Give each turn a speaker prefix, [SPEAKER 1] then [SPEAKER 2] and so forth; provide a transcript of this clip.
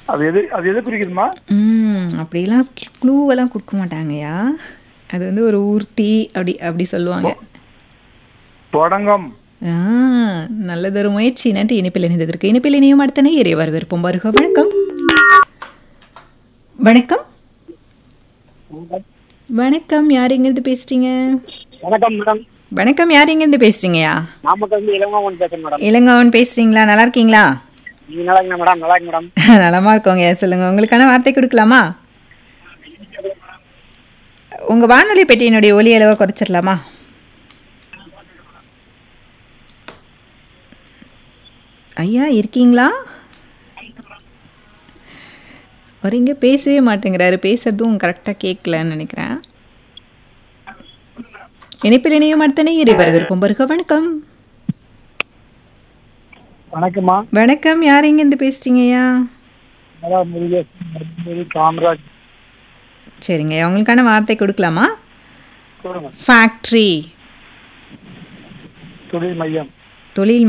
[SPEAKER 1] அது எது அது எது குறிக்குதுமா
[SPEAKER 2] ம் அப்படிலாம் க்ளூவெல்லாம் கொடுக்க மாட்டாங்கய்யா அது வந்து ஒரு ஊர்த்தி அப்படி அப்படி சொல்லுவாங்க
[SPEAKER 1] தொடங்கம்
[SPEAKER 2] ஆ நல்லதொரு முயற்சி நன்றி இனிப்பில் இணைந்ததற்கு இனிப்பில் இணையும் அடுத்த நேயரை வரவேற்போம் வருக வணக்கம் வணக்கம் வணக்கம் யார் எங்கேருந்து பேசுறீங்க
[SPEAKER 3] வணக்கம் மேடம்
[SPEAKER 2] வணக்கம் யார் எங்கேருந்து பேசுறீங்கய்யா
[SPEAKER 3] நாமக்கல் வந்து இளங்கோவன் பேசுறேன் மேடம்
[SPEAKER 2] இளங்கவன் பேசுறீங்களா நல்லா இருக்கீங்களா
[SPEAKER 3] நீங்க நல்லா இருக்கீங்க மேடம் நல்லா இருக்கு மேடம்
[SPEAKER 2] நலமா இருக்கோங்க சொல்லுங்க உங்களுக்கான வார்த்தை கொடுக்கலாமா உங்க வானொலி பெட்டியினுடைய ஒலி அளவை குறைச்சிடலாமா ஐயா இருக்கீங்களா வரீங்க பேசவே மாட்டேங்கிறாரு பேசுறதும் கரெக்டாக கேட்கலன்னு நினைக்கிறேன் இணைப்பில் இணையும் அடுத்த நேயரை வரவிருப்போம் வருக வணக்கம்
[SPEAKER 3] வணக்கம்மா
[SPEAKER 2] வணக்கம் யார் எங்கேருந்து பேசுறீங்கய்யா
[SPEAKER 3] மேடம் முருகேசன் காமராஜ்
[SPEAKER 2] சரிங்க உங்களுக்கான வார்த்தை கொடுக்கலாமா
[SPEAKER 3] சொல்லுங்க
[SPEAKER 2] ஃபேக்ட்ரி
[SPEAKER 3] தொழில் மையம்
[SPEAKER 2] தொழில்